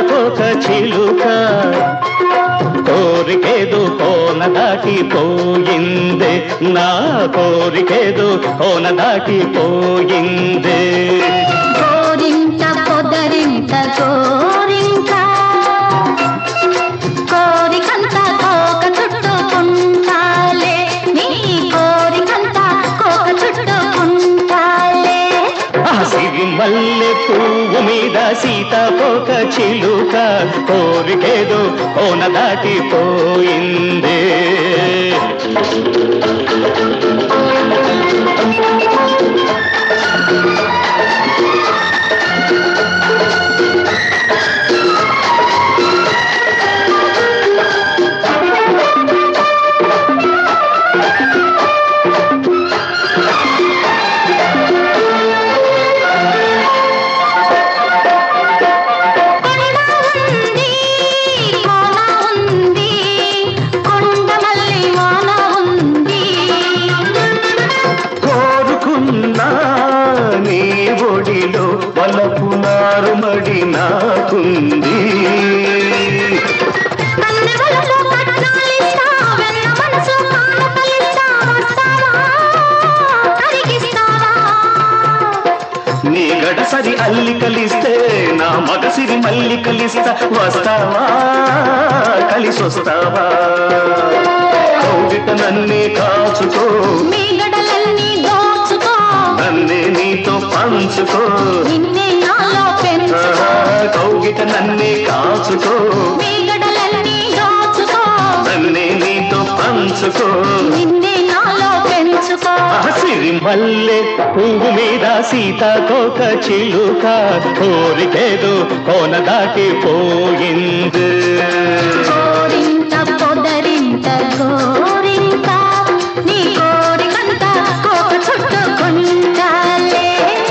సీతాకోక చిలుక కోరికేదు కోన దాటిపోయిందే నా కోరికేదు కోన దాటిపోయిందే కోరింట పొదరింట కోరింట కోరికంత కోక చుట్టుకుంటాలే నీ కోరికంత కోక చుట్టుకుంటాలే ఆ సిరి మల్లె పువ్వు మీద సీతాకోక చిలుక కోరికేదో కోన దాటిపోయిందే కొండ ఉంది కోన ఉంది కొండ మల్లి వాన ఉంది కోరుకున్నా నీ ఒడిలో వలపు నారుమడి నాకుంది కన్నెవలలో కట్నాలిస్తా వెన్న మనసు కానుకలిస్తా వస్తావా కరిగిస్తావా నీ గడసరి అల్లికలిస్తే నా మగసిరి మల్లికలిస్తా వస్తావా కలిసొస్తావా కౌగిట నన్నే కాచుకో మీ గడలన్నీ దోచుకో నన్నే నీతో పంచుకో నిన్నే నాలో ఆ, పెంచుకో కౌగిట నన్నే కాచుకో మీ గడలన్నీ దోచుకో నన్నే నీతో పంచుకో నిన్నే నాలో పెంచుకో ఆ సిరి మల్లె పువ్వు మీద సీతాకోక చిలుక కోరికేదో కోన దాటిపోయింది కోరింట పొదరింట గోరింట నీ కోరికంత కోక చుట్టుకుంటాలే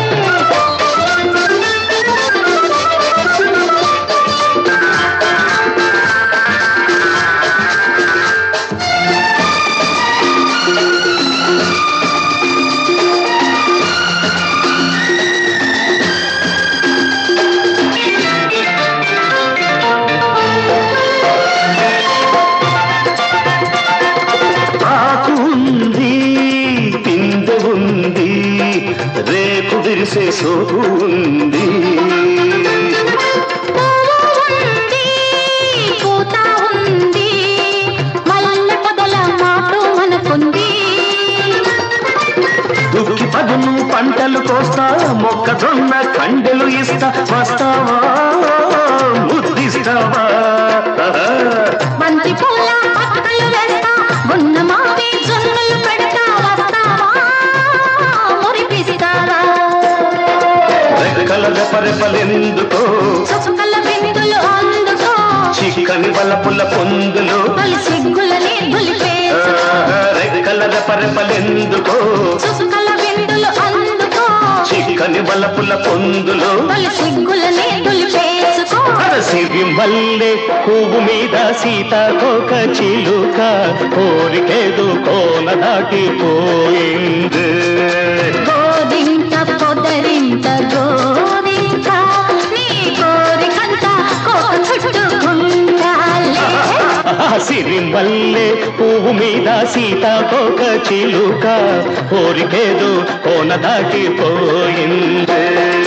ఆకు ఉంది పిందె ఉంది రేపు విరిసే సోపు ఉంది ఉంది పూత ఉంది మల్లె పొదల మాటు మనకుంది దుక్కి పదును పంటలు కోస్తా మొక్కజొన్న కండెలు ఇస్తా వస్తావా ముద్దిస్తావా బంతి పూల పక్కలు వేస్తా గున్న మావి జొన్నలు పెడతా వస్తావా మురిపిస్తావా రెక్కల రెపరెపలెందుకో చుక్కల బిందులు అందుకో చిక్కని వలపుల పొందులు తొలి సిగ్గులని ఆ, దులిపేసుకో రెక్కల రెపరెపలెందుకో చుక్కల బిందులు అందుకో చిక్కని వలపుల పొందులు తొలి సిగ్గులని దులిపేసుకో అరసిరి మల్లె పువ్వు మీద సీతాకోక చిలుక కోరికేదో కోన దాటిపోయింది గోరింట పొదరింట గోరింట నీ కోరికంత కోక చుట్టుకుంటాలే సిరి మల్లె పువ్వు మీద సీతాకోక చిలుక కోరికేదో కోన దాటిపోయింది